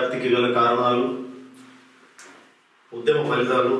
వ్యాప్తికి గల కారణాలు ఉద్యమ ఫలితాలు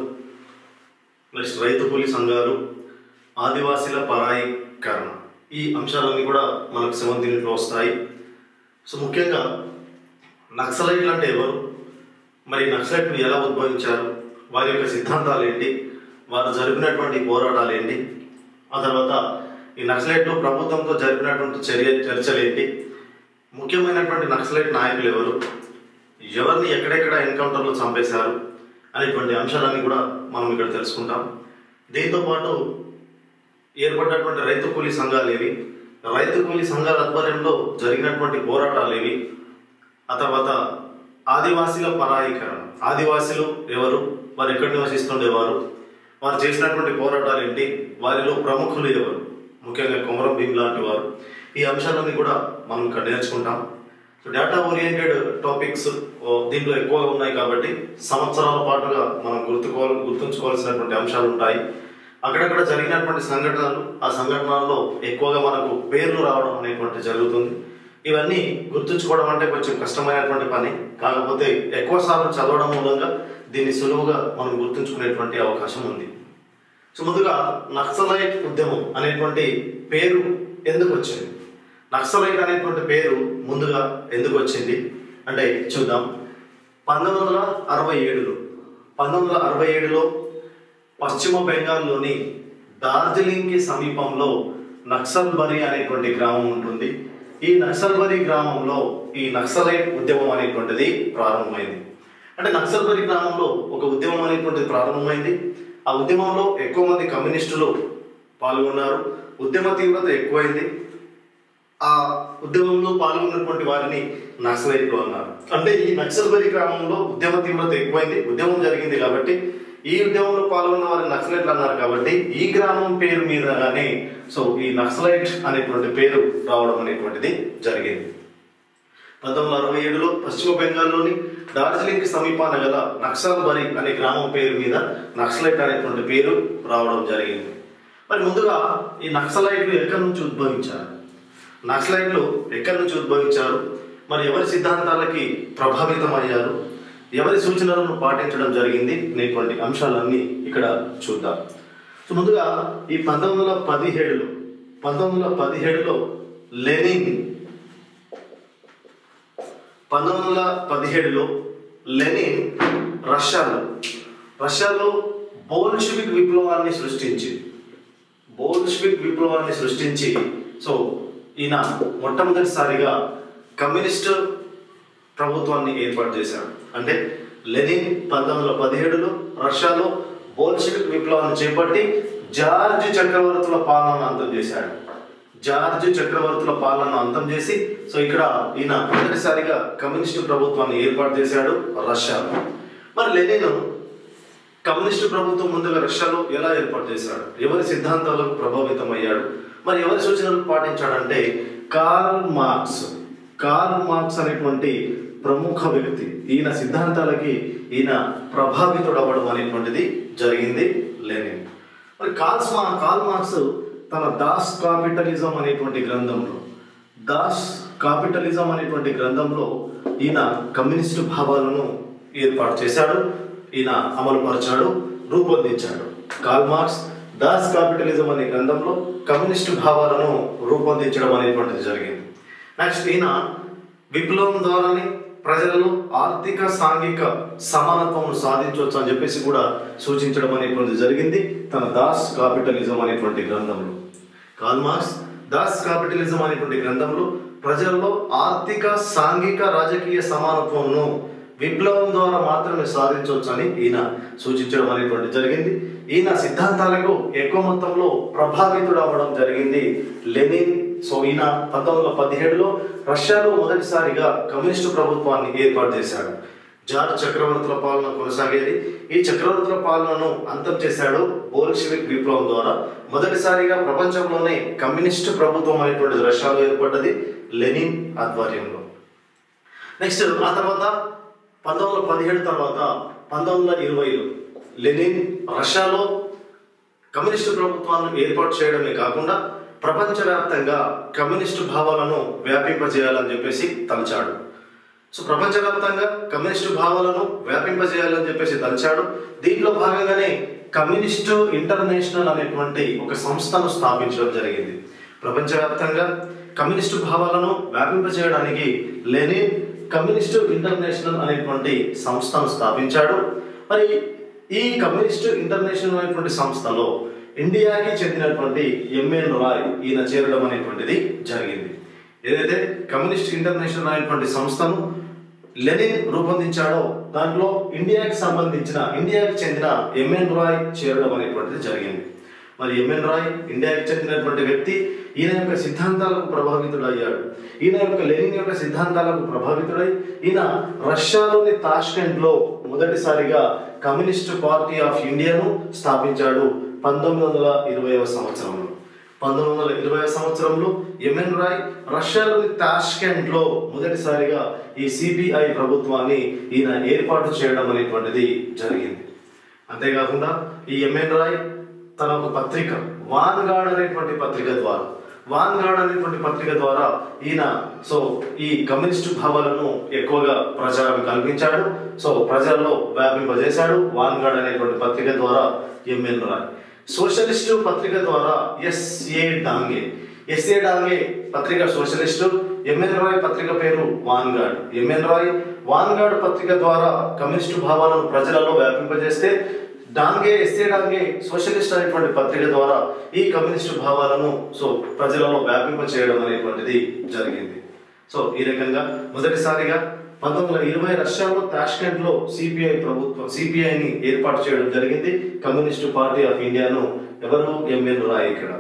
నెక్స్ట్ రైతు కూలి సంఘాలు ఆదివాసీల పరాయీకరణ ఈ అంశాలన్నీ కూడా మనకు సెవెంత్ యూనిట్లో వస్తాయి సో ముఖ్యంగా నక్సలైట్లు అంటే ఎవరు మరి నక్సలైట్లు ఎలా ఉద్భవించారు వారి యొక్క సిద్ధాంతాలు ఏంటి వారు జరిపినటువంటి పోరాటాలు ఏంటి ఆ తర్వాత ఈ నక్సలైట్లు ప్రభుత్వంతో జరిపినటువంటి చర్య చర్చలు ఏంటి ముఖ్యమైనటువంటి నక్సలైట్ నాయకులు ఎవరు ఎవరిని ఎక్కడెక్కడ ఎన్కౌంటర్లో చంపేశారు అనేటువంటి అంశాలన్నీ కూడా మనం ఇక్కడ తెలుసుకుంటాం దీంతో పాటు ఏర్పడినటువంటి రైతు కూలీ సంఘాలు ఏవి రైతు కూలీ సంఘాల ఆధ్వర్యంలో జరిగినటువంటి పోరాటాలు ఏవి ఆ తర్వాత ఆదివాసీల పరాయీకరణ ఆదివాసీలు ఎవరు వారు ఎక్కడ నివసిస్తుండేవారు వారు చేసినటువంటి పోరాటాలు ఏంటి వారిలో ప్రముఖులు ఎవరు ముఖ్యంగా కొమరం భీమ్ లాంటి వారు ఈ అంశాలన్నీ కూడా మనం ఇక్కడ నేర్చుకుంటాం సో డేటా ఓరియంటెడ్ టాపిక్స్ దీంట్లో ఎక్కువగా ఉన్నాయి కాబట్టి సంవత్సరాల పాటుగా మనం గుర్తుకోవాలి గుర్తుంచుకోవాల్సినటువంటి అంశాలు ఉంటాయి అక్కడక్కడ జరిగినటువంటి సంఘటనలు ఆ సంఘటనల్లో ఎక్కువగా మనకు పేర్లు రావడం అనేటువంటి జరుగుతుంది ఇవన్నీ గుర్తుంచుకోవడం అంటే కొంచెం కష్టమైనటువంటి పని కాకపోతే ఎక్కువ సార్లు చదవడం మూలంగా దీన్ని సులువుగా మనం గుర్తుంచుకునేటువంటి అవకాశం ఉంది సో ముందుగా నక్సలైట్ ఉద్యమం అనేటువంటి పేరు ఎందుకు వచ్చింది నక్సలైట్ అనేటువంటి పేరు ముందుగా ఎందుకు వచ్చింది అంటే చూద్దాం పంతొమ్మిది వందల అరవై ఏడులో పంతొమ్మిది వందల అరవై ఏడులో పశ్చిమ బెంగాల్లోని డార్జిలింగ్కి సమీపంలో నక్సల్బరి అనేటువంటి గ్రామం ఉంటుంది ఈ నక్సల్బరి గ్రామంలో ఈ నక్సలైట్ ఉద్యమం అనేటువంటిది ప్రారంభమైంది అంటే నక్సల్బరి గ్రామంలో ఒక ఉద్యమం అనేటువంటిది ప్రారంభమైంది ఆ ఉద్యమంలో ఎక్కువ మంది కమ్యూనిస్టులు పాల్గొన్నారు ఉద్యమ తీవ్రత ఎక్కువైంది ఆ ఉద్యమంలో పాల్గొన్నటువంటి వారిని నక్సలైట్లు అన్నారు అంటే ఈ నక్సల్బరి గ్రామంలో ఉద్యమ తీవ్రత ఎక్కువైంది ఉద్యమం జరిగింది కాబట్టి ఈ ఉద్యమంలో పాల్గొన్న వారిని నక్సలైట్లు అన్నారు కాబట్టి ఈ గ్రామం పేరు మీదగానే సో ఈ నక్సలైట్ అనేటువంటి పేరు రావడం అనేటువంటిది జరిగింది పంతొమ్మిది వందల అరవై ఏడులో పశ్చిమ బెంగాల్లోని డార్జిలింగ్ సమీపాన గల నక్సల్బరి అనే గ్రామం పేరు మీద నక్సలైట్ అనేటువంటి పేరు రావడం జరిగింది మరి ముందుగా ఈ నక్సలైట్లు ఎక్కడి నుంచి ఉద్భవించారు నక్సలైట్లు ఎక్కడి నుంచి ఉద్భవించారు మరి ఎవరి సిద్ధాంతాలకి ప్రభావితం అయ్యారు ఎవరి సూచనలను పాటించడం జరిగింది అనేటువంటి అంశాలన్నీ ఇక్కడ చూద్దాం సో ముందుగా ఈ పంతొమ్మిది వందల పదిహేడులో పంతొమ్మిది వందల పదిహేడులో లెనిన్ పంతొమ్మిది వందల పదిహేడులో లెనిన్ రష్యాలో రష్యాలో బోల్షివిక్ విప్లవాన్ని సృష్టించి బోల్షివిక్ విప్లవాన్ని సృష్టించి సో ఈయన మొట్టమొదటిసారిగా కమ్యూనిస్ట్ ప్రభుత్వాన్ని ఏర్పాటు చేశాడు అంటే లెనిన్ పంతొమ్మిది వందల పదిహేడులో రష్యాలో బోల్షివిక్ విప్లవాన్ని చేపట్టి జార్జ్ చక్రవర్తుల పాలనను అంతం చేశాడు జార్జ్ చక్రవర్తుల పాలనను అంతం చేసి సో ఇక్కడ ఈయన మొదటిసారిగా కమ్యూనిస్టు ప్రభుత్వాన్ని ఏర్పాటు చేశాడు రష్యాలో మరి లెనిన్ కమ్యూనిస్టు ప్రభుత్వం ముందుగా రష్యాలో ఎలా ఏర్పాటు చేశాడు ఎవరి సిద్ధాంతాలకు ప్రభావితం అయ్యాడు మరి ఎవరి సూచనలు పాటించాడంటే కార్ల్ మార్క్స్ కార్ల్ మార్క్స్ అనేటువంటి ప్రముఖ వ్యక్తి ఈయన సిద్ధాంతాలకి ఈయన ప్రభావితుడు అవ్వడం అనేటువంటిది జరిగింది లెనిన్ మరి కార్ల్స్ మా కార్ల్ మార్క్స్ తన దాస్ కాపిటలిజం అనేటువంటి గ్రంథంలో దాస్ కాపిటలిజం అనేటువంటి గ్రంథంలో ఈయన కమ్యూనిస్టు భావాలను ఏర్పాటు చేశాడు ఈయన అమలుపరిచాడు రూపొందించాడు కార్ల్ మార్క్స్ దాస్ కాపిటలిజం అనే గ్రంథంలో కమ్యూనిస్టు భావాలను రూపొందించడం అనేటువంటిది జరిగింది నెక్స్ట్ ఈయన విప్లవం ద్వారానే ప్రజలలో ఆర్థిక సాంఘిక సమానత్వం సాధించవచ్చు అని చెప్పేసి కూడా సూచించడం అనేటువంటిది జరిగింది తన దాస్ కాపిటలిజం అనేటువంటి గ్రంథంలో కార్ల్ మార్క్స్ దాస్ కాపిటలిజం అనేటువంటి గ్రంథంలో ప్రజల్లో ఆర్థిక సాంఘిక రాజకీయ సమానత్వంను విప్లవం ద్వారా మాత్రమే సాధించవచ్చు అని ఈయన సూచించడం అనేటువంటి జరిగింది ఈయన సిద్ధాంతాలకు ఎక్కువ మొత్తంలో ప్రభావితుడు అవ్వడం జరిగింది లెనిన్ సో ఈయన పంతొమ్మిది వందల పదిహేడులో రష్యాలో మొదటిసారిగా కమ్యూనిస్టు ప్రభుత్వాన్ని ఏర్పాటు చేశాడు జార్జ్ చక్రవర్తుల పాలన కొనసాగేది ఈ చక్రవర్తుల పాలనను అంతం చేశాడు బోల్షివిక్ విప్లవం ద్వారా మొదటిసారిగా ప్రపంచంలోనే కమ్యూనిస్టు ప్రభుత్వం అనేటువంటిది రష్యాలో ఏర్పడ్డది లెనిన్ ఆధ్వర్యంలో నెక్స్ట్ ఆ తర్వాత పంతొమ్మిది వందల పదిహేడు తర్వాత పంతొమ్మిది వందల ఇరవైలో లెనిన్ రష్యాలో కమ్యూనిస్టు ప్రభుత్వాలను ఏర్పాటు చేయడమే కాకుండా ప్రపంచవ్యాప్తంగా కమ్యూనిస్టు భావాలను వ్యాపింపజేయాలని చెప్పేసి తలచాడు సో ప్రపంచవ్యాప్తంగా కమ్యూనిస్టు భావాలను వ్యాపింపజేయాలని చెప్పేసి తలిచాడు దీంట్లో భాగంగానే కమ్యూనిస్టు ఇంటర్నేషనల్ అనేటువంటి ఒక సంస్థను స్థాపించడం జరిగింది ప్రపంచవ్యాప్తంగా కమ్యూనిస్టు భావాలను వ్యాపింపజేయడానికి లెనిన్ కమ్యూనిస్టు ఇంటర్నేషనల్ అనేటువంటి సంస్థను స్థాపించాడు మరి ఈ కమ్యూనిస్టు ఇంటర్నేషనల్ అనేటువంటి సంస్థలో ఇండియాకి చెందినటువంటి ఎంఎన్ రాయ్ ఈయన చేరడం అనేటువంటిది జరిగింది ఏదైతే కమ్యూనిస్ట్ ఇంటర్నేషనల్ అనేటువంటి సంస్థను లెనిన్ రూపొందించాడో దాంట్లో ఇండియాకి సంబంధించిన ఇండియాకి చెందిన ఎంఎన్ రాయ్ చేరడం అనేటువంటిది జరిగింది మరి ఎంఎన్ రాయ్ ఇండియాకి చెందినటువంటి వ్యక్తి ఈయన యొక్క సిద్ధాంతాలకు ప్రభావితుడయ్యాడు ఈయన యొక్క లెనిన్ యొక్క సిద్ధాంతాలకు ప్రభావితుడై ఈయన రష్యాలోని తాష్కెంట్ లో మొదటిసారిగా కమ్యూనిస్ట్ పార్టీ ఆఫ్ ఇండియాను స్థాపించాడు పంతొమ్మిది వందల ఇరవైవ సంవత్సరంలో పంతొమ్మిది వందల ఇరవై సంవత్సరంలో ఎంఎన్ రాయ్ రష్యాలోని తాష్కెంట్ లో మొదటిసారిగా ఈ సిబిఐ ప్రభుత్వాన్ని ఈయన ఏర్పాటు చేయడం అనేటువంటిది జరిగింది అంతేకాకుండా ఈ ఎంఎన్ రాయ్ తన ఒక పత్రిక వాన్గాడ్ అనేటువంటి పత్రిక ద్వారా వాన్గాడ్ అనేటువంటి పత్రిక ద్వారా ఈయన సో ఈ కమ్యూనిస్టు భావాలను ఎక్కువగా ప్రచారం కల్పించాడు సో ప్రజల్లో వ్యాపింపజేశాడు వాన్గాడ్ అనేటువంటి పత్రిక ద్వారా ఎంఎన్ రాయ్ సోషలిస్టు పత్రిక ద్వారా ఎస్ఏ డాంగే ఎస్ఏ డాంగే పత్రిక సోషలిస్టు ఎంఎన్ రాయ్ పత్రిక పేరు వాన్గాడ్ ఎంఎన్ రాయ్ వాన్గాడ్ పత్రిక ద్వారా కమ్యూనిస్టు భావాలను ప్రజలలో వ్యాపింపజేస్తే డాంగే ఎస్ఏ డాంగే సోషలిస్ట్ అనేటువంటి పత్రిక ద్వారా ఈ కమ్యూనిస్టు భావాలను సో ప్రజలలో వ్యాపింప చేయడం అనేటువంటిది జరిగింది సో ఈ రకంగా మొదటిసారిగా పంతొమ్మిది వందల ఇరవై రష్యాలో తాష్కెంట్ లో సిపిఐ ప్రభుత్వం సిపిఐని ఏర్పాటు చేయడం జరిగింది కమ్యూనిస్టు పార్టీ ఆఫ్ ఇండియాను ఎవరు ఎంఎన్ రాయ్ ఇక్కడ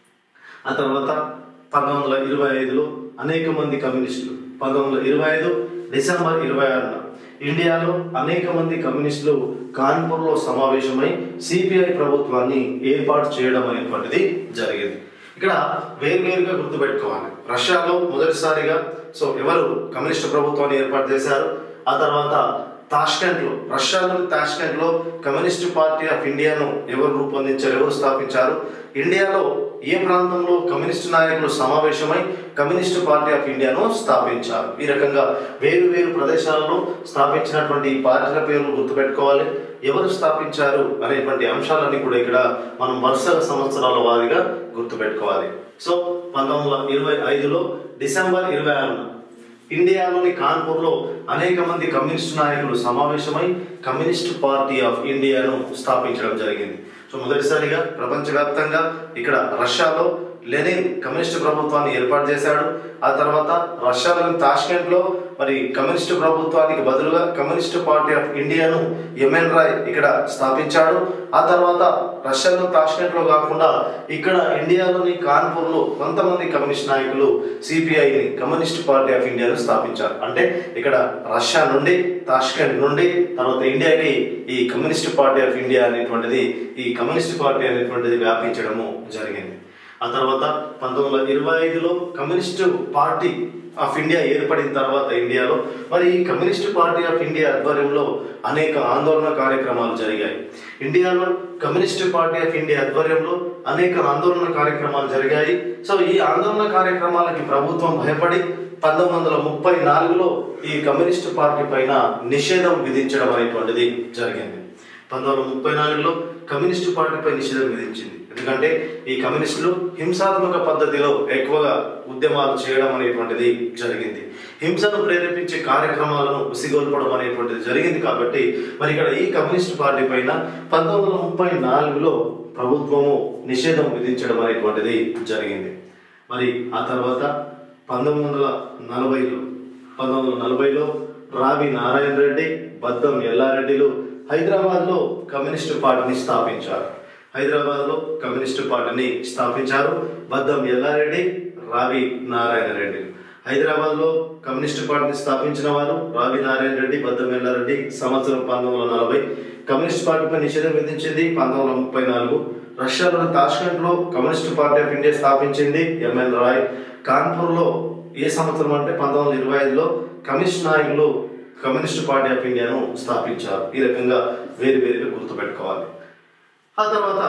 ఆ తర్వాత పంతొమ్మిది వందల ఇరవై ఐదులో అనేక మంది కమ్యూనిస్టులు పంతొమ్మిది వందల ఇరవై ఐదు డిసెంబర్ ఇరవై ఆరున ఇండియాలో అనేక మంది కమ్యూనిస్టులు కాన్పూర్లో సమావేశమై సిపిఐ ప్రభుత్వాన్ని ఏర్పాటు చేయడం అనేటువంటిది జరిగింది ఇక్కడ వేరువేరుగా గుర్తుపెట్టుకోవాలి రష్యాలో మొదటిసారిగా సో ఎవరు కమ్యూనిస్ట్ ప్రభుత్వాన్ని ఏర్పాటు చేశారు ఆ తర్వాత తాష్కెంట్ లో రష్యాలోని తాష్కెంట్ లో కమ్యూనిస్ట్ పార్టీ ఆఫ్ ఇండియాను ఎవరు రూపొందించారు ఎవరు స్థాపించారు ఇండియాలో ఏ ప్రాంతంలో కమ్యూనిస్ట్ నాయకులు సమావేశమై కమ్యూనిస్ట్ పార్టీ ఆఫ్ ఇండియాను స్థాపించారు ఈ రకంగా వేరు వేరు ప్రదేశాలలో స్థాపించినటువంటి ఈ పార్టీల పేర్లు గుర్తుపెట్టుకోవాలి ఎవరు స్థాపించారు అనేటువంటి అంశాలన్నీ కూడా ఇక్కడ మనం వరుసగా సంవత్సరాల వారీగా గుర్తుపెట్టుకోవాలి సో పంతొమ్మిది వందల ఇరవై ఐదులో డిసెంబర్ ఇరవై ఆరున ఇండియాలోని కాన్పూర్లో అనేక మంది కమ్యూనిస్ట్ నాయకులు సమావేశమై కమ్యూనిస్ట్ పార్టీ ఆఫ్ ఇండియాను స్థాపించడం జరిగింది సో మొదటిసారిగా ప్రపంచవ్యాప్తంగా ఇక్కడ రష్యాలో లెనిన్ కమ్యూనిస్ట్ ప్రభుత్వాన్ని ఏర్పాటు చేశాడు ఆ తర్వాత రష్యాలోని తాష్కెంట్ లో మరి కమ్యూనిస్ట్ ప్రభుత్వానికి బదులుగా కమ్యూనిస్ట్ పార్టీ ఆఫ్ ఇండియాను ఎంఎన్ రాయ్ ఇక్కడ స్థాపించాడు ఆ తర్వాత రష్యాలో తాష్కెంట్ లో కాకుండా ఇక్కడ ఇండియాలోని కాన్పూర్ లో కొంతమంది కమ్యూనిస్ట్ నాయకులు సిపిఐని కమ్యూనిస్ట్ పార్టీ ఆఫ్ ఇండియాను స్థాపించారు అంటే ఇక్కడ రష్యా నుండి తాష్కెంట్ నుండి తర్వాత ఇండియాకి ఈ కమ్యూనిస్ట్ పార్టీ ఆఫ్ ఇండియా అనేటువంటిది ఈ కమ్యూనిస్ట్ పార్టీ అనేటువంటిది వ్యాపించడము జరిగింది ఆ తర్వాత పంతొమ్మిది వందల ఇరవై ఐదులో కమ్యూనిస్టు పార్టీ ఆఫ్ ఇండియా ఏర్పడిన తర్వాత ఇండియాలో మరి ఈ కమ్యూనిస్ట్ పార్టీ ఆఫ్ ఇండియా ఆధ్వర్యంలో అనేక ఆందోళన కార్యక్రమాలు జరిగాయి ఇండియాలో కమ్యూనిస్ట్ పార్టీ ఆఫ్ ఇండియా ఆధ్వర్యంలో అనేక ఆందోళన కార్యక్రమాలు జరిగాయి సో ఈ ఆందోళన కార్యక్రమాలకి ప్రభుత్వం భయపడి పంతొమ్మిది వందల ముప్పై నాలుగులో ఈ కమ్యూనిస్ట్ పార్టీ పైన నిషేధం విధించడం అనేటువంటిది జరిగింది పంతొమ్మిది వందల ముప్పై నాలుగులో కమ్యూనిస్టు పార్టీపై నిషేధం విధించింది ఎందుకంటే ఈ కమ్యూనిస్టులు హింసాత్మక పద్ధతిలో ఎక్కువగా ఉద్యమాలు చేయడం అనేటువంటిది జరిగింది హింసను ప్రేరేపించే కార్యక్రమాలను ఉసిగొల్పడం అనేటువంటిది జరిగింది కాబట్టి మరి ఇక్కడ ఈ కమ్యూనిస్ట్ పార్టీ పైన పంతొమ్మిది వందల ముప్పై నాలుగులో ప్రభుత్వము నిషేధం విధించడం అనేటువంటిది జరిగింది మరి ఆ తర్వాత పంతొమ్మిది వందల నలభైలో పంతొమ్మిది వందల నలభైలో రావి నారాయణ రెడ్డి బద్దం ఎల్లారెడ్డిలు హైదరాబాద్లో కమ్యూనిస్టు పార్టీని స్థాపించారు హైదరాబాద్లో కమ్యూనిస్టు పార్టీని స్థాపించారు బద్దం ఎల్లారెడ్డి రావి నారాయణ రెడ్డి హైదరాబాద్లో కమ్యూనిస్టు పార్టీని స్థాపించిన వారు రావి నారాయణ రెడ్డి బద్దం ఎల్లారెడ్డి సంవత్సరం పంతొమ్మిది వందల నలభై కమ్యూనిస్ట్ పార్టీపై నిషేధం విధించింది పంతొమ్మిది వందల ముప్పై నాలుగు రష్యాలోని తాష్కెంట్ లో కమ్యూనిస్ట్ పార్టీ ఆఫ్ ఇండియా స్థాపించింది ఎంఎన్ రాయ్ కాన్పూర్ లో ఏ సంవత్సరం అంటే పంతొమ్మిది వందల ఇరవై ఐదులో కమ్యూనిస్ట్ నాయకులు కమ్యూనిస్ట్ పార్టీ ఆఫ్ ఇండియాను స్థాపించారు ఈ రకంగా వేరు వేరుగా గుర్తుపెట్టుకోవాలి ఆ తర్వాత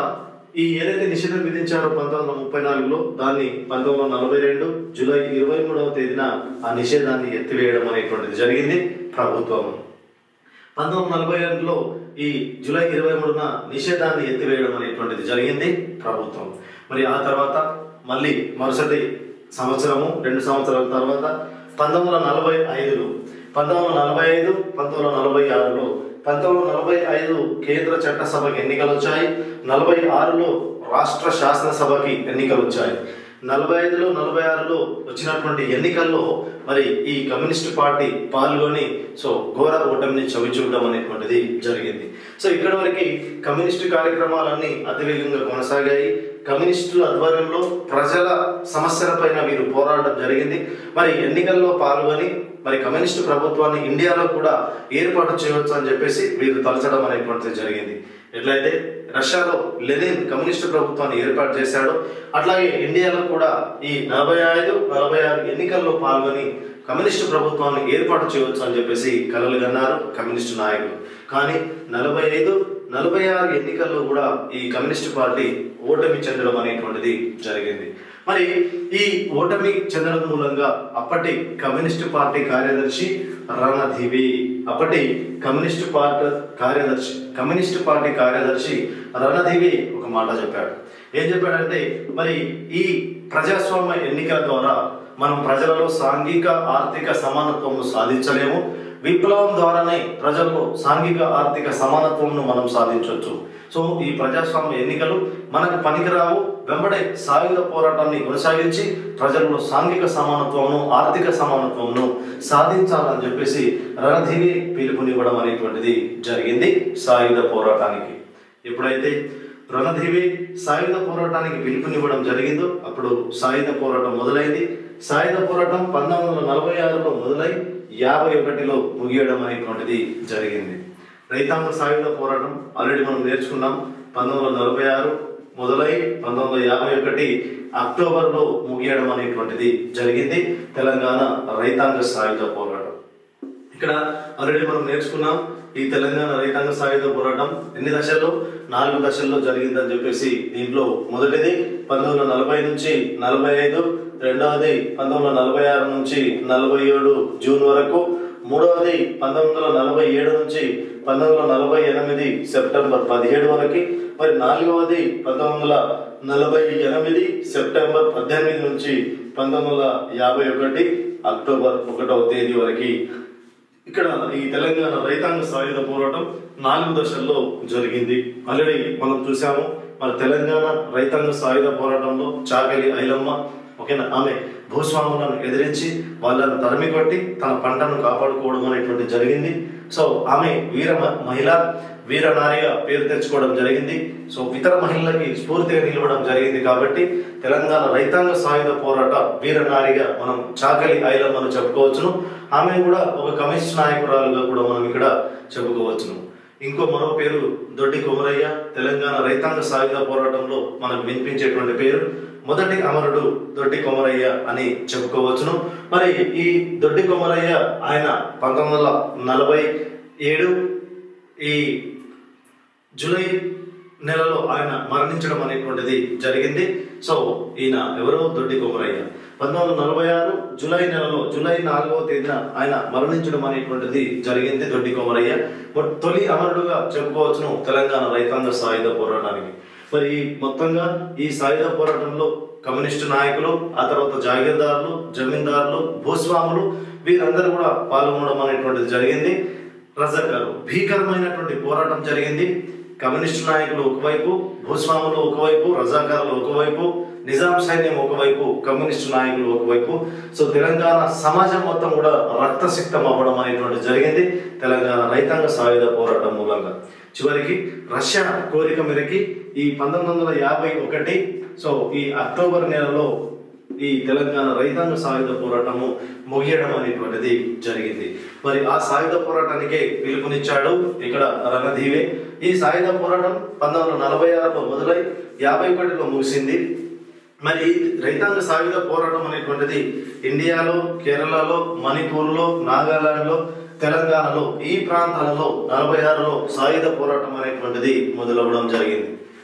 ఈ ఏదైతే నిషేధం విధించారో పంతొమ్మిది వందల ముప్పై నాలుగులో దాన్ని పంతొమ్మిది వందల నలభై రెండు జూలై ఇరవై మూడవ తేదీన ఆ నిషేధాన్ని ఎత్తివేయడం అనేటువంటిది జరిగింది ప్రభుత్వం పంతొమ్మిది వందల నలభై రెండులో ఈ జూలై ఇరవై మూడున నిషేధాన్ని ఎత్తివేయడం అనేటువంటిది జరిగింది ప్రభుత్వం మరి ఆ తర్వాత మళ్ళీ మరుసటి సంవత్సరము రెండు సంవత్సరాల తర్వాత పంతొమ్మిది వందల నలభై ఐదులో పంతొమ్మిది వందల నలభై ఐదు పంతొమ్మిది వందల నలభై ఆరులో పంతొమ్మిది వందల నలభై ఐదు కేంద్ర చట్టసభకి ఎన్నికలు వచ్చాయి నలభై ఆరులో రాష్ట్ర శాసనసభకి ఎన్నికలు వచ్చాయి నలభై ఐదులో నలభై ఆరులో వచ్చినటువంటి ఎన్నికల్లో మరి ఈ కమ్యూనిస్ట్ పార్టీ పాల్గొని సో ఘోర ఓటమిని చవిచూడడం అనేటువంటిది జరిగింది సో ఇక్కడ వరకు కమ్యూనిస్టు కార్యక్రమాలన్నీ అతివేగంగా కొనసాగాయి కమ్యూనిస్టుల ఆధ్వర్యంలో ప్రజల సమస్యలపైన వీరు పోరాడడం జరిగింది మరి ఎన్నికల్లో పాల్గొని మరి కమ్యూనిస్టు ప్రభుత్వాన్ని ఇండియాలో కూడా ఏర్పాటు చేయవచ్చు అని చెప్పేసి వీరు తలచడం అనేటువంటిది జరిగింది ఎట్లయితే రష్యాలో లెనిన్ కమ్యూనిస్టు ప్రభుత్వాన్ని ఏర్పాటు చేశాడు అట్లాగే ఇండియాలో కూడా ఈ నలభై ఐదు నలభై ఆరు ఎన్నికల్లో పాల్గొని కమ్యూనిస్టు ప్రభుత్వాన్ని ఏర్పాటు చేయవచ్చు అని చెప్పేసి కలలు కన్నారు కమ్యూనిస్టు నాయకులు కానీ నలభై ఐదు నలభై ఆరు ఎన్నికల్లో కూడా ఈ కమ్యూనిస్టు పార్టీ ఓటమి చెందడం అనేటువంటిది జరిగింది మరి ఈ ఓటమి చెందడం మూలంగా అప్పటి కమ్యూనిస్టు పార్టీ కార్యదర్శి రణధీవి అప్పటి కమ్యూనిస్టు పార్టీ కార్యదర్శి కమ్యూనిస్టు పార్టీ కార్యదర్శి రణధీవి ఒక మాట చెప్పాడు ఏం చెప్పాడంటే మరి ఈ ప్రజాస్వామ్య ఎన్నికల ద్వారా మనం ప్రజలలో సాంఘిక ఆర్థిక సమానత్వంను సాధించలేము విప్లవం ద్వారానే ప్రజల్లో సాంఘిక ఆర్థిక సమానత్వంను మనం సాధించవచ్చు సో ఈ ప్రజాస్వామ్య ఎన్నికలు మనకు పనికిరావు వెంబడే సాయుధ పోరాటాన్ని కొనసాగించి ప్రజల్లో సాంఘిక సమానత్వంను ఆర్థిక సమానత్వంను సాధించాలని చెప్పేసి రణధీవి పిలుపునివ్వడం అనేటువంటిది జరిగింది సాయుధ పోరాటానికి ఎప్పుడైతే రణధీవి సాయుధ పోరాటానికి పిలుపునివ్వడం జరిగిందో అప్పుడు సాయుధ పోరాటం మొదలైంది సాయుధ పోరాటం పంతొమ్మిది వందల నలభై ఆరులో మొదలై యాభై ఒకటిలో ముగియడం అనేటువంటిది జరిగింది రైతాంగ సాయుధ పోరాటం ఆల్రెడీ మనం నేర్చుకున్నాం పంతొమ్మిది వందల నలభై ఆరు మొదలై పంతొమ్మిది వందల యాభై ఒకటి అక్టోబర్లో ముగియడం అనేటువంటిది జరిగింది తెలంగాణ రైతాంగ సాయుధ పోరాటం ఇక్కడ ఆల్రెడీ మనం నేర్చుకున్నాం ఈ తెలంగాణ రైతాంగ సాయుధ పోరాటం ఎన్ని దశల్లో నాలుగు దశల్లో జరిగిందని చెప్పేసి దీంట్లో మొదటిది పంతొమ్మిది వందల నలభై నుంచి నలభై ఐదు రెండవది పంతొమ్మిది వందల నలభై ఆరు నుంచి నలభై ఏడు జూన్ వరకు మూడవది పంతొమ్మిది వందల నలభై ఏడు నుంచి పంతొమ్మిది వందల నలభై ఎనిమిది సెప్టెంబర్ పదిహేడు వరకు మరి నాలుగవది పంతొమ్మిది వందల నలభై ఎనిమిది సెప్టెంబర్ పద్దెనిమిది నుంచి పంతొమ్మిది వందల యాభై ఒకటి అక్టోబర్ ఒకటవ తేదీ వరకు ఇక్కడ ఈ తెలంగాణ రైతాంగ సాయుధ పోరాటం నాలుగు దశల్లో జరిగింది ఆల్రెడీ మనం చూసాము మన తెలంగాణ రైతాంగ సాయుధ పోరాటంలో చాకలి ఐలమ్మ ఓకేనా ఆమె భూస్వాములను ఎదిరించి వాళ్ళను తరిమి కొట్టి తన పంటను కాపాడుకోవడం అనేటువంటి జరిగింది సో ఆమె వీర మ- మహిళ వీర నారిగా పేరు తెచ్చుకోవడం జరిగింది సో ఇతర మహిళలకి స్ఫూర్తిగా నిలవడం జరిగింది కాబట్టి తెలంగాణ రైతాంగ సాయుధ పోరాట వీర నారిగా మనం చాకలి ఐలమ్మను చెప్పుకోవచ్చును ఆమె కూడా ఒక కమ్యూనిస్ట్ నాయకురాలుగా కూడా మనం ఇక్కడ చెప్పుకోవచ్చును ఇంకో మరో పేరు దొడ్డి కొమరయ్య తెలంగాణ రైతాంగ సాయుధ పోరాటంలో మనకు వినిపించేటువంటి పేరు మొదటి అమరుడు దొడ్డి కొమరయ్య అని చెప్పుకోవచ్చును మరి ఈ దొడ్డి కొమరయ్య ఆయన పంతొమ్మిది వందల నలభై ఏడు ఈ జూలై నెలలో ఆయన మరణించడం అనేటువంటిది జరిగింది సో ఈయన ఎవరో దొడ్డి కొమరయ్య పంతొమ్మిది వందల నలభై ఆరు జూలై నెలలో జూలై నాలుగవ తేదీన ఆయన మరణించడం అనేటువంటిది జరిగింది దొడ్డి కొమరయ్య బట్ తొలి అమరుడుగా చెప్పుకోవచ్చును తెలంగాణ రైతాంగ సాయుధ పోరాటానికి మరి ఈ మొత్తంగా ఈ సాయుధ పోరాటంలో కమ్యూనిస్టు నాయకులు ఆ తర్వాత జాగీర్దారులు జమీందారులు భూస్వాములు వీరందరూ కూడా పాల్గొనడం అనేటువంటిది జరిగింది రజాకారు భీకరమైనటువంటి పోరాటం జరిగింది కమ్యూనిస్టు నాయకులు ఒకవైపు భూస్వాములు ఒకవైపు రజాకారులు ఒకవైపు నిజాం సైన్యం ఒకవైపు కమ్యూనిస్టు నాయకులు ఒకవైపు సో తెలంగాణ సమాజం మొత్తం కూడా రక్తసిక్తం అవ్వడం అనేటువంటి జరిగింది తెలంగాణ రైతాంగ సాయుధ పోరాటం మూలంగా చివరికి రష్యా కోరిక మేరకి ఈ పంతొమ్మిది వందల యాభై ఒకటి సో ఈ అక్టోబర్ నెలలో ఈ తెలంగాణ రైతాంగ సాయుధ పోరాటము ముగియడం అనేటువంటిది జరిగింది మరి ఆ సాయుధ పోరాటానికే పిలుపునిచ్చాడు ఇక్కడ రణధీవే ఈ సాయుధ పోరాటం పంతొమ్మిది వందల నలభై ఆరులో మొదలై యాభై ఒకటిలో ముగిసింది మరి ఈ రైతాంగ సాయుధ పోరాటం అనేటువంటిది ఇండియాలో కేరళలో మణిపూర్లో నాగాలాండ్లో తెలంగాణలో ఈ ప్రాంతాలలో నలభై ఆరులో సాయుధ పోరాటం అనేటువంటిది మొదలవ్వడం జరిగింది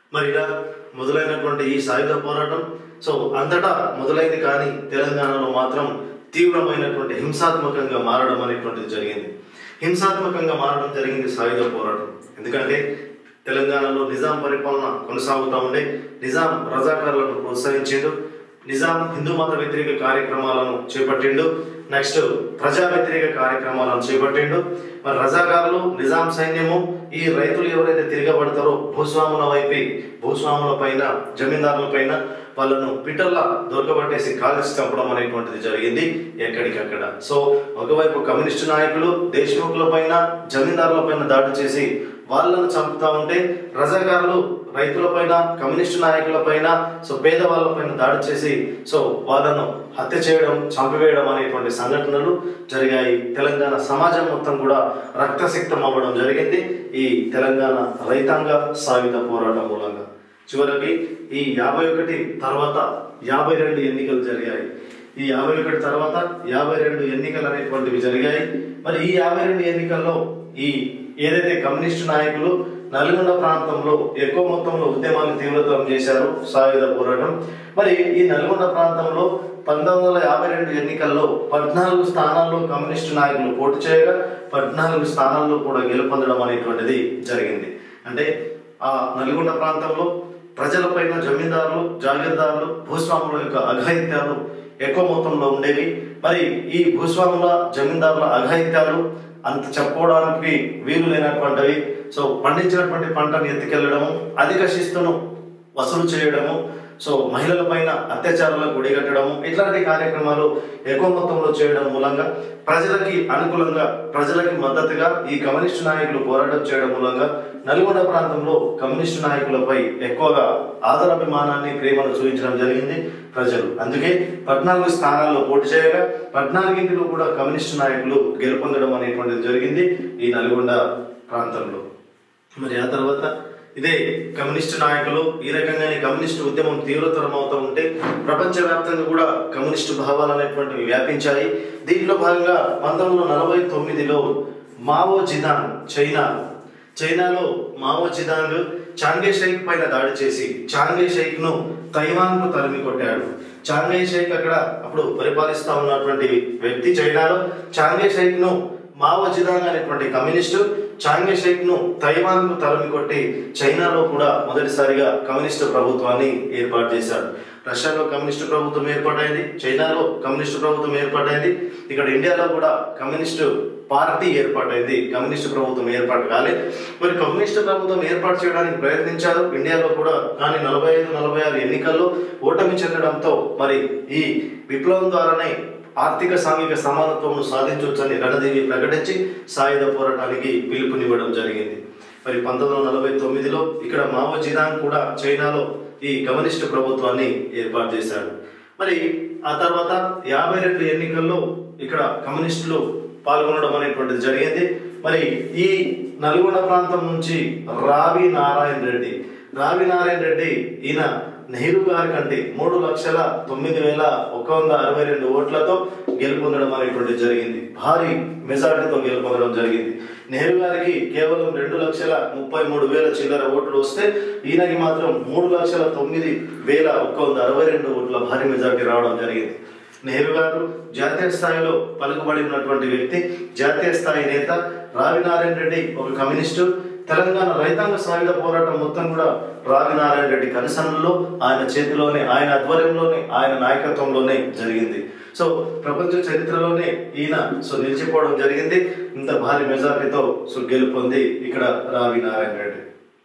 మరి ఇలా మొదలైనటువంటి ఈ సాయుధ పోరాటం సో అంతటా మొదలైంది కానీ తెలంగాణలో మాత్రం తీవ్రమైనటువంటి హింసాత్మకంగా మారడం అనేటువంటిది జరిగింది హింసాత్మకంగా మారడం జరిగింది సాయుధ పోరాటం ఎందుకంటే తెలంగాణలో నిజాం పరిపాలన కొనసాగుతూ ఉండే నిజాం రజాకారులను ప్రోత్సహించిండు నిజాం హిందూ మత వ్యతిరేక కార్యక్రమాలను చేపట్టిండు నెక్స్ట్ ప్రజా వ్యతిరేక కార్యక్రమాలను చేపట్టిండు మరి రజాకారులు నిజాం సైన్యము ఈ రైతులు ఎవరైతే తిరగబడతారో భూస్వాముల వైపు భూస్వాముల పైన జమీందారుల పైన వాళ్ళను పిట్టల్లా దొరకబట్టేసి కాల్చి చంపడం అనేటువంటిది జరిగింది ఎక్కడికక్కడ సో ఒకవైపు కమ్యూనిస్టు నాయకులు దేశముఖుల పైన జమీందారుల పైన దాడి చేసి వాళ్ళను చంపుతా ఉంటే రజాకారులు రైతుల పైన కమ్యూనిస్టు నాయకుల పైన సో పేదవాళ్ళ పైన దాడి చేసి సో వాళ్ళను హత్య చేయడం చంపివేయడం అనేటువంటి సంఘటనలు జరిగాయి తెలంగాణ సమాజం మొత్తం కూడా రక్తసిక్తం అవ్వడం జరిగింది ఈ తెలంగాణ రైతాంగ సాయుధ పోరాటం మూలంగా చివరికి ఈ యాభై ఒకటి తర్వాత యాభై రెండు ఎన్నికలు జరిగాయి ఈ యాభై ఒకటి తర్వాత యాభై రెండు ఎన్నికలు అనేటువంటివి జరిగాయి మరి ఈ యాభై రెండు ఎన్నికల్లో ఈ ఏదైతే కమ్యూనిస్టు నాయకులు నల్గొండ ప్రాంతంలో ఎక్కువ మొత్తంలో ఉద్యమాన్ని తీవ్రతరం చేశారు సాయుధ పోరాటం మరి ఈ నల్గొండ ప్రాంతంలో పంతొమ్మిది వందల యాభై రెండు ఎన్నికల్లో పద్నాలుగు స్థానాల్లో కమ్యూనిస్టు నాయకులు పోటీ చేయగా పద్నాలుగు స్థానాల్లో కూడా గెలుపొందడం అనేటువంటిది జరిగింది అంటే ఆ నల్గొండ ప్రాంతంలో ప్రజలపైన జమీందారులు జాగీర్దారులు భూస్వాముల యొక్క అఘాయిత్యాలు ఎక్కువ మొత్తంలో ఉండేవి మరి ఈ భూస్వాముల జమీందారుల అఘాయిత్యాలు అంత చెప్పుకోవడానికి వీలు లేనటువంటివి సో పండించినటువంటి పంటను ఎత్తుకెళ్లడము అధిక శిస్తును వసూలు చేయడము సో మహిళల పైన అత్యాచారాలకు గుడిగట్టడము ఇట్లాంటి కార్యక్రమాలు ఎక్కువ మొత్తంలో చేయడం మూలంగా ప్రజలకి అనుకూలంగా ప్రజలకి మద్దతుగా ఈ కమ్యూనిస్టు నాయకులు పోరాటం చేయడం మూలంగా నల్గొండ ప్రాంతంలో కమ్యూనిస్టు నాయకులపై ఎక్కువగా ఆదరాభిమానాన్ని ప్రేమను చూపించడం జరిగింది ప్రజలు అందుకే పద్నాలుగు స్థానాల్లో పోటీ చేయగా పద్నాలుగింటిలో కూడా కమ్యూనిస్టు నాయకులు గెలుపొందడం అనేటువంటిది జరిగింది ఈ నల్గొండ ప్రాంతంలో మరి ఆ తర్వాత ఇదే కమ్యూనిస్టు నాయకులు ఈ రకంగానే కమ్యూనిస్టు ఉద్యమం తీవ్రతరం అవుతూ ఉంటే ప్రపంచవ్యాప్తంగా కూడా కమ్యూనిస్టు భావాలు అనేటువంటివి వ్యాపించాయి దీంట్లో భాగంగా పంతొమ్మిది వందల నలభై తొమ్మిదిలో మావో జిదాన్ చైనా చైనాలో మావో జిదాంగ్ చాంగే షైక్ పైన దాడి చేసి చాంగే షైక్ ను తైవాన్ కు తరిమి కొట్టాడు చాంగే షైక్ అక్కడ అప్పుడు పరిపాలిస్తా ఉన్నటువంటి వ్యక్తి చైనాలో చాంగే షైక్ ను మావో జిదాంగ్ అనేటువంటి కమ్యూనిస్టు చాంగే షైక్ ను తైవాన్ కు తరిమి కొట్టి చైనాలో కూడా మొదటిసారిగా కమ్యూనిస్టు ప్రభుత్వాన్ని ఏర్పాటు చేశాడు రష్యాలో కమ్యూనిస్టు ప్రభుత్వం ఏర్పాటైంది చైనాలో కమ్యూనిస్టు ప్రభుత్వం ఏర్పాటైంది ఇక్కడ ఇండియాలో కూడా కమ్యూనిస్టు పార్టీ ఏర్పాటైంది కమ్యూనిస్టు ప్రభుత్వం ఏర్పాటు కాలేదు మరి కమ్యూనిస్టు ప్రభుత్వం ఏర్పాటు చేయడానికి ప్రయత్నించారు ఇండియాలో కూడా కానీ నలభై ఐదు నలభై ఆరు ఎన్నికల్లో ఓటమి చెందడంతో మరి ఈ విప్లవం ద్వారానే ఆర్థిక సాంఘిక సమానత్వం సాధించవచ్చని రణదేవి ప్రకటించి సాయుధ పోరాటానికి పిలుపునివ్వడం జరిగింది మరి పంతొమ్మిది వందల నలభై తొమ్మిదిలో ఇక్కడ మావో జిదాంగ్ కూడా చైనాలో ఈ కమ్యూనిస్టు ప్రభుత్వాన్ని ఏర్పాటు చేశాడు మరి ఆ తర్వాత యాభై రెండు ఎన్నికల్లో ఇక్కడ కమ్యూనిస్టులు పాల్గొనడం అనేటువంటిది జరిగింది మరి ఈ నల్గొండ ప్రాంతం నుంచి రావి నారాయణ రెడ్డి రావి నారాయణ రెడ్డి ఈయన నెహ్రూ గారి కంటే మూడు లక్షల తొమ్మిది వేల ఒక వంద అరవై రెండు ఓట్లతో గెలుపొందడం అనేటువంటి జరిగింది భారీ మెజార్టీతో గెలుపొందడం జరిగింది నెహ్రూ గారికి కేవలం రెండు లక్షల ముప్పై మూడు వేల చిల్లర ఓట్లు వస్తే ఈయనకి మాత్రం మూడు లక్షల తొమ్మిది వేల ఒక వంద అరవై రెండు ఓట్ల భారీ మెజార్టీ రావడం జరిగింది నెహ్రూ గారు జాతీయ స్థాయిలో పలుకుబడినటువంటి వ్యక్తి జాతీయ స్థాయి నేత రావినారాయణ రెడ్డి ఒక కమ్యూనిస్టు తెలంగాణ రైతాంగ సాయుధ పోరాటం మొత్తం కూడా రావినారాయణ రెడ్డి కనసనలో ఆయన చేతిలోనే ఆయన ఆధ్వర్యంలోనే ఆయన నాయకత్వంలోనే జరిగింది సో ప్రపంచ చరిత్రలోనే ఈయన సో నిలిచిపోవడం జరిగింది ఇంత భారీ మెజార్టీతో సో గెలుపొంది ఇక్కడ రావి నారాయణ రెడ్డి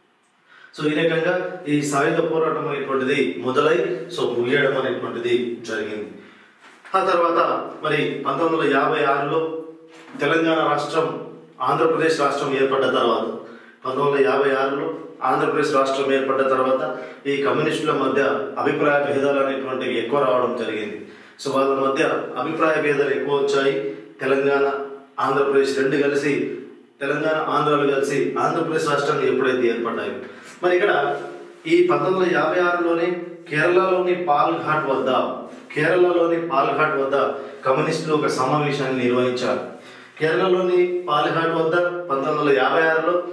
సో ఈ రకంగా ఈ సాయుధ పోరాటం అనేటువంటిది మొదలై సో ముగియడం అనేటువంటిది జరిగింది ఆ తర్వాత మరి పంతొమ్మిది వందల యాభై ఆరులో తెలంగాణ రాష్ట్రం ఆంధ్రప్రదేశ్ రాష్ట్రం ఏర్పడ్డ తర్వాత పంతొమ్మిది వందల యాభై ఆరులో ఆంధ్రప్రదేశ్ రాష్ట్రం ఏర్పడ్డ తర్వాత ఈ కమ్యూనిస్టుల మధ్య అభిప్రాయ భేదాలు అనేటువంటివి ఎక్కువ రావడం జరిగింది సో వాళ్ళ మధ్య అభిప్రాయ భేదాలు ఎక్కువ వచ్చాయి తెలంగాణ ఆంధ్రప్రదేశ్ రెండు కలిసి తెలంగాణ ఆంధ్రాలు కలిసి ఆంధ్రప్రదేశ్ రాష్ట్రాన్ని ఎప్పుడైతే ఏర్పడ్డాయి మరి ఇక్కడ ఈ పంతొమ్మిది వందల యాభై ఆరులోనే కేరళలోని పాల్ఘాట్ వద్ద కేరళలోని పాల్ఘాట్ వద్ద కమ్యూనిస్టులు ఒక సమావేశాన్ని నిర్వహించారు కేరళలోని పాల్ఘాట్ వద్ద పంతొమ్మిది వందల యాభై ఆరులో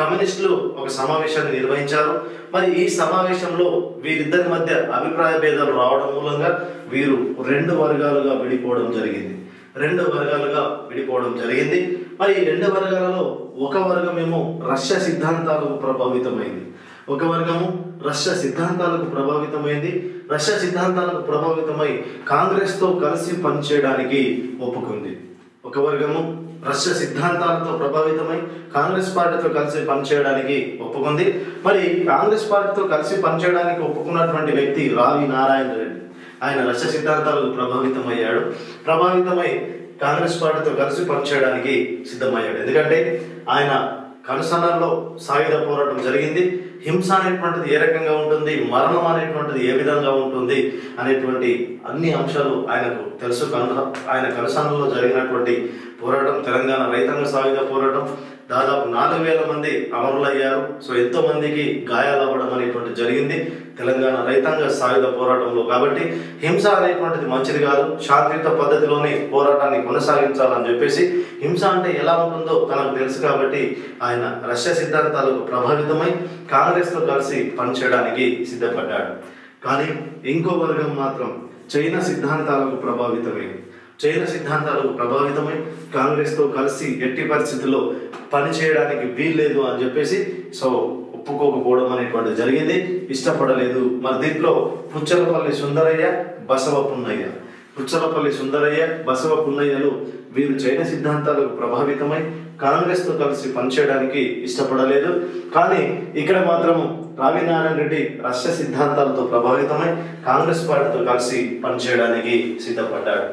కమ్యూనిస్టులు ఒక సమావేశాన్ని నిర్వహించారు మరి ఈ సమావేశంలో వీరిద్దరి మధ్య అభిప్రాయ భేదాలు రావడం మూలంగా వీరు రెండు వర్గాలుగా విడిపోవడం జరిగింది రెండు వర్గాలుగా విడిపోవడం జరిగింది మరి ఈ రెండు వర్గాలలో ఒక వర్గమేమో రష్యా సిద్ధాంతాలకు ప్రభావితమైంది ఒక వర్గము రష్యా సిద్ధాంతాలకు ప్రభావితమైంది రష్యా సిద్ధాంతాలకు ప్రభావితమై కాంగ్రెస్తో కలిసి పనిచేయడానికి ఒప్పుకుంది ఒక వర్గము రష్యా సిద్ధాంతాలతో ప్రభావితమై కాంగ్రెస్ పార్టీతో కలిసి పనిచేయడానికి ఒప్పుకుంది మరి కాంగ్రెస్ పార్టీతో కలిసి పనిచేయడానికి ఒప్పుకున్నటువంటి వ్యక్తి రావి నారాయణ రెడ్డి ఆయన రష్యా సిద్ధాంతాలకు ప్రభావితమయ్యాడు ప్రభావితమై కాంగ్రెస్ పార్టీతో కలిసి పనిచేయడానికి సిద్ధమయ్యాడు ఎందుకంటే ఆయన కనుసన్నల్లో సాయుధ పోరాటం జరిగింది హింస అనేటువంటిది ఏ రకంగా ఉంటుంది మరణం అనేటువంటిది ఏ విధంగా ఉంటుంది అనేటువంటి అన్ని అంశాలు ఆయనకు తెలుసు కనుక ఆయన కనుసన్నల్లో జరిగినటువంటి పోరాటం తెలంగాణ రైతాంగ సాయుధ పోరాటం దాదాపు నాలుగు వేల మంది అమరులయ్యారు సో ఎంతో మందికి గాయాలు అవ్వడం అనేటువంటి జరిగింది తెలంగాణ రైతాంగ సాయుధ పోరాటంలో కాబట్టి హింస అనేటువంటిది మంచిది కాదు శాంతియుత పద్ధతిలోనే పోరాటాన్ని కొనసాగించాలని చెప్పేసి హింస అంటే ఎలా ఉంటుందో తనకు తెలుసు కాబట్టి ఆయన రష్యా సిద్ధాంతాలకు ప్రభావితమై కాంగ్రెస్తో కలిసి పనిచేయడానికి సిద్ధపడ్డాడు కానీ ఇంకో వర్గం మాత్రం చైనా సిద్ధాంతాలకు ప్రభావితమైంది చైనా సిద్ధాంతాలకు ప్రభావితమై కాంగ్రెస్తో కలిసి ఎట్టి పరిస్థితుల్లో పనిచేయడానికి వీల్లేదు అని చెప్పేసి సో ఒప్పుకోకపోవడం అనేటువంటిది జరిగింది ఇష్టపడలేదు మరి దీంట్లో పుచ్చలపల్లి సుందరయ్య బసవ పున్నయ్య పుచ్చలపల్లి సుందరయ్య బసవ పున్నయ్యలు వీరు చైనా సిద్ధాంతాలకు ప్రభావితమై కాంగ్రెస్తో కలిసి పనిచేయడానికి ఇష్టపడలేదు కానీ ఇక్కడ మాత్రం రావినారాయణ రెడ్డి రష్యా సిద్ధాంతాలతో ప్రభావితమై కాంగ్రెస్ పార్టీతో కలిసి పనిచేయడానికి సిద్ధపడ్డాడు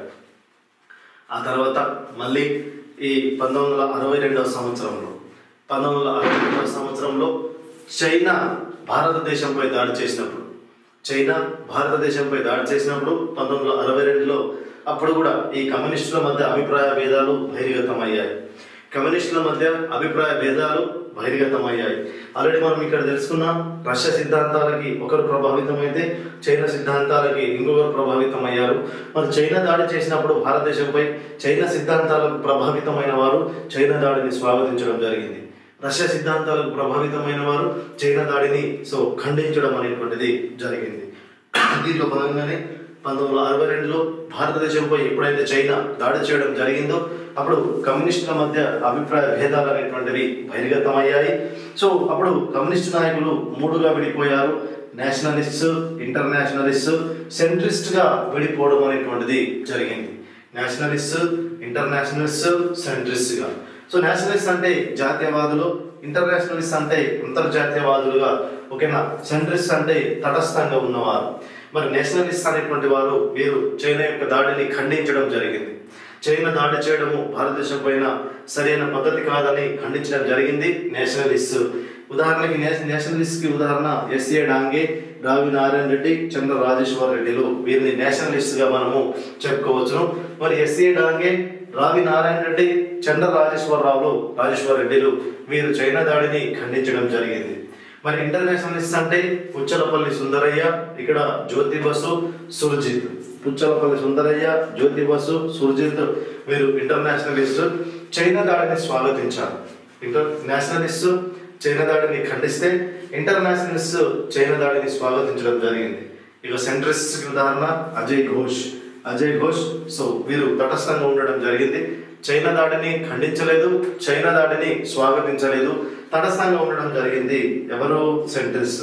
ఆ తర్వాత మళ్ళీ ఈ పంతొమ్మిది వందల అరవై రెండవ సంవత్సరంలో పంతొమ్మిది వందల అరవై రెండవ సంవత్సరంలో చైనా భారతదేశంపై దాడి చేసినప్పుడు చైనా భారతదేశంపై దాడి చేసినప్పుడు పంతొమ్మిది వందల అరవై రెండులో అప్పుడు కూడా ఈ కమ్యూనిస్టుల మధ్య అభిప్రాయ భేదాలు బహిర్గతమయ్యాయి కమ్యూనిస్టుల మధ్య అభిప్రాయ భేదాలు బహిర్గతమయ్యాయి ఆల్రెడీ మనం ఇక్కడ తెలుసుకున్నాం రష్యా సిద్ధాంతాలకి ఒకరు ప్రభావితమైతే చైనా సిద్ధాంతాలకి ఇంకొకరు ప్రభావితమయ్యారు మరి చైనా దాడి చేసినప్పుడు భారతదేశంపై చైనా సిద్ధాంతాలకు ప్రభావితమైన వారు చైనా దాడిని స్వాగతించడం జరిగింది రష్యా సిద్ధాంతాలకు ప్రభావితమైన వారు చైనా దాడిని సో ఖండించడం అనేటువంటిది జరిగింది దీంట్లో భాగంగానే పంతొమ్మిది వందల అరవై రెండులో భారతదేశంపై ఎప్పుడైతే చైనా దాడి చేయడం జరిగిందో అప్పుడు కమ్యూనిస్టుల మధ్య అభిప్రాయ భేదాలు అనేటువంటివి బహిర్గతమయ్యాయి సో అప్పుడు కమ్యూనిస్ట్ నాయకులు మూడుగా విడిపోయారు నేషనలిస్ట్ ఇంటర్నేషనలిస్ట్ సెంట్రిస్ట్ గా విడిపోవడం అనేటువంటిది జరిగింది నేషనలిస్ట్ ఇంటర్నేషనలిస్ట్ సెంట్రిస్ట్ గా సో నేషనలిస్ట్ అంటే జాతీయవాదులు ఇంటర్నేషనలిస్ట్ అంటే అంతర్జాతీయవాదులుగా ఓకేనా సెంట్రిస్ట్ అంటే తటస్థంగా ఉన్నవారు మరి నేషనలిస్ట్ అనేటువంటి వారు వీరు చైనా యొక్క దాడిని ఖండించడం జరిగింది చైనా దాడి చేయడము భారతదేశం పైన సరైన పద్ధతి కాదని ఖండించడం జరిగింది నేషనలిస్ట్ ఉదాహరణకి నేషనలిస్ట్ కి ఉదాహరణ ఎస్ఏ డాంగే రావి నారాయణ రెడ్డి చంద్ర రాజేశ్వర రెడ్డిలు వీరిని నేషనలిస్ట్ గా మనము చెప్పుకోవచ్చును మరి ఎస్ఏ డాంగే రావి నారాయణ రెడ్డి చంద్ర రాజేశ్వరరావులు రాజేశ్వర రెడ్డిలు వీరు చైనా దాడిని ఖండించడం జరిగింది మరి ఇంటర్నేషనలిస్ట్ అంటే పుచ్చలపల్లి సుందరయ్య ఇక్కడ జ్యోతి బసు సుర్జిత్ పుచ్చలపల్లి సుందరయ్య జ్యోతి బసు సుర్జిత్ వీరు ఇంటర్నేషనలిస్ట్ చైనా దాడిని స్వాగతించారు ఇంటర్ నేషనలిస్ట్ చైనా దాడిని ఖండిస్తే ఇంటర్నేషనలిస్ట్ చైనా దాడిని స్వాగతించడం జరిగింది ఇక సెంట్రిస్ట్ ఉదాహరణ అజయ్ ఘోష్ అజయ్ ఘోష్ సో వీరు తటస్థంగా ఉండడం జరిగింది చైనా దాడిని ఖండించలేదు చైనా దాడిని స్వాగతించలేదు తటస్థంగా ఉండడం జరిగింది ఎవరు సెంట్రిస్ట్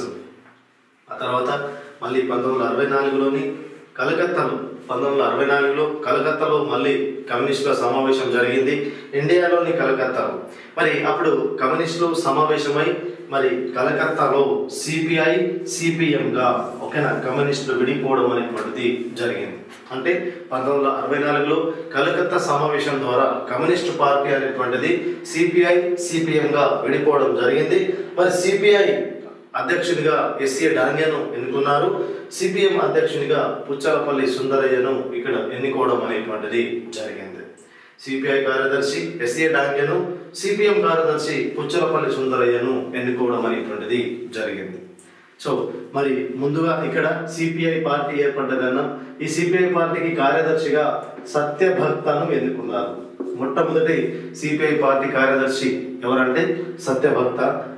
ఆ తర్వాత మళ్ళీ పంతొమ్మిది వందల అరవై నాలుగులోని కలకత్తాలో పంతొమ్మిది వందల అరవై నాలుగులో కలకత్తాలో మళ్ళీ కమ్యూనిస్టుల సమావేశం జరిగింది ఇండియాలోని కలకత్తాలో మరి అప్పుడు కమ్యూనిస్టులు సమావేశమై మరి కలకత్తాలో సిపిఐ సిపిఎంగా ఓకేనా కమ్యూనిస్టులు విడిపోవడం అనేటువంటిది జరిగింది అంటే పంతొమ్మిది వందల అరవై నాలుగులో కలకత్తా సమావేశం ద్వారా కమ్యూనిస్ట్ పార్టీ అనేటువంటిది సిపిఐ సిపిఎంగా విడిపోవడం జరిగింది మరి సిపిఐ అధ్యక్షునిగా ఎస్ఏ డాంగ్యను ఎన్నుకున్నారు సిపిఎం అధ్యక్షునిగా పుచ్చాలపల్లి సుందరయ్యను ఇక్కడ ఎన్నుకోవడం అనేటువంటిది జరిగింది సిపిఐ కార్యదర్శి ఎస్ఏ డాంగ్యను సిపిఎం కార్యదర్శి పుచ్చలపల్లి సుందరయ్యను ఎన్నుకోవడం అనేటువంటిది జరిగింది సో మరి ముందుగా ఇక్కడ సిపిఐ పార్టీ ఏర్పడ్డదన్న ఈ సిపిఐ పార్టీకి కార్యదర్శిగా సత్యభక్తను ఎన్నుకున్నారు మొట్టమొదటి సిపిఐ పార్టీ కార్యదర్శి ఎవరంటే సత్యభక్త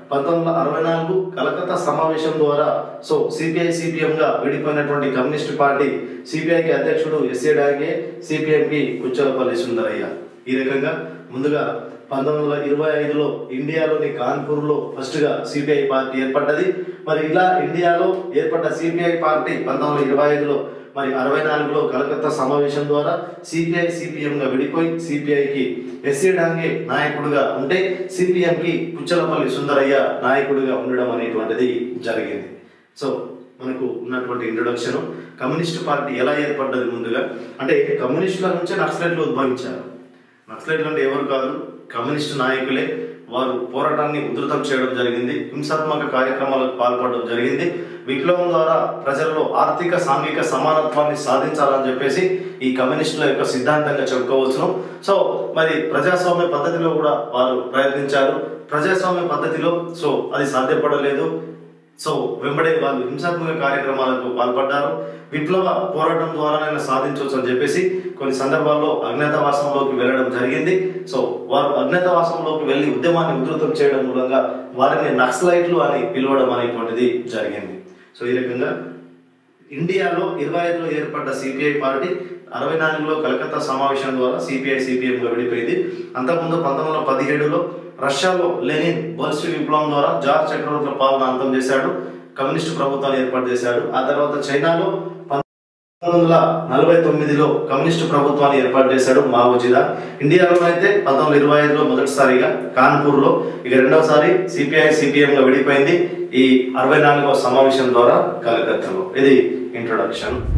పంతొమ్మిది వందల అరవై నాలుగు కలకత్తా సమావేశం ద్వారా సో సిపిఐ సిపిఎం గా విడిపోయినటువంటి కమ్యూనిస్ట్ పార్టీ సిపిఐకి అధ్యక్షుడు ఎస్ఏ డాగే సిపిఎంకి కుచ్చలపల్లి సుందరయ్య ఈ రకంగా ముందుగా పంతొమ్మిది వందల ఇరవై ఐదులో ఇండియాలోని కాన్పూర్లో ఫస్ట్గా సిపిఐ పార్టీ ఏర్పడ్డది మరి ఇలా ఇండియాలో ఏర్పడ్డ సిపిఐ పార్టీ పంతొమ్మిది వందల ఇరవై ఐదులో మరి అరవై నాలుగులో కలకత్తా సమావేశం ద్వారా సిపిఐ సిపిఎంగా విడిపోయి సిపిఐకి ఎస్సీ డాంగే నాయకుడుగా ఉంటే సిపిఎంకి పుచ్చలపల్లి సుందరయ్య నాయకుడిగా ఉండడం అనేటువంటిది జరిగింది సో మనకు ఉన్నటువంటి ఇంట్రొడక్షన్ కమ్యూనిస్ట్ పార్టీ ఎలా ఏర్పడ్డది ముందుగా అంటే కమ్యూనిస్టుల నుంచే నక్సలైట్లు ఉద్భవించారు నక్సలైట్లు అంటే ఎవరు కాదు కమ్యూనిస్టు నాయకులే వారు పోరాటాన్ని ఉధృతం చేయడం జరిగింది హింసాత్మక కార్యక్రమాలకు పాల్పడడం జరిగింది విప్లవం ద్వారా ప్రజల్లో ఆర్థిక సాంఘిక సమానత్వాన్ని సాధించాలని చెప్పేసి ఈ కమ్యూనిస్టుల యొక్క సిద్ధాంతంగా చెప్పుకోవచ్చును సో మరి ప్రజాస్వామ్య పద్ధతిలో కూడా వారు ప్రయత్నించారు ప్రజాస్వామ్య పద్ధతిలో సో అది సాధ్యపడలేదు సో వెంబడే వాళ్ళు హింసాత్మక కార్యక్రమాలకు పాల్పడ్డారు విప్లవ పోరాటం ద్వారానైనా సాధించవచ్చు అని చెప్పేసి కొన్ని సందర్భాల్లో అజ్ఞాతవాసంలోకి వెళ్ళడం జరిగింది సో వారు అజ్ఞాతవాసంలోకి వెళ్ళి ఉద్యమాన్ని ఉధృతం చేయడం మూలంగా వారిని నక్సలైట్లు అని పిలవడం అనేటువంటిది జరిగింది సో ఈ రకంగా ఇండియాలో ఇరవై ఐదులో ఏర్పడ్డ సిపిఐ పార్టీ అరవై నాలుగులో కలకత్తా సమావేశం ద్వారా సిపిఐ సిపిఎంగా విడిపోయింది అంతకుముందు పంతొమ్మిది వందల పదిహేడులో రష్యాలో లెనిన్ బోల్షిక్ విప్లవం ద్వారా జార్జ్ చక్రవర్తుల పాలన అంతం చేశాడు కమ్యూనిస్టు ప్రభుత్వాన్ని ఏర్పాటు చేశాడు ఆ తర్వాత చైనాలో పంతొమ్మిది వందల నలభై తొమ్మిదిలో కమ్యూనిస్టు ప్రభుత్వాన్ని ఏర్పాటు చేశాడు మావోజీదా ఇండియాలో అయితే పంతొమ్మిది వందల ఇరవై ఐదులో మొదటిసారిగా కాన్పూర్లో ఇక రెండవసారి సిపిఐ సిపిఎంగా విడిపోయింది ఈ అరవై నాలుగవ సమావేశం ద్వారా కలకత్తాలో ఇది ఇంట్రొడక్షన్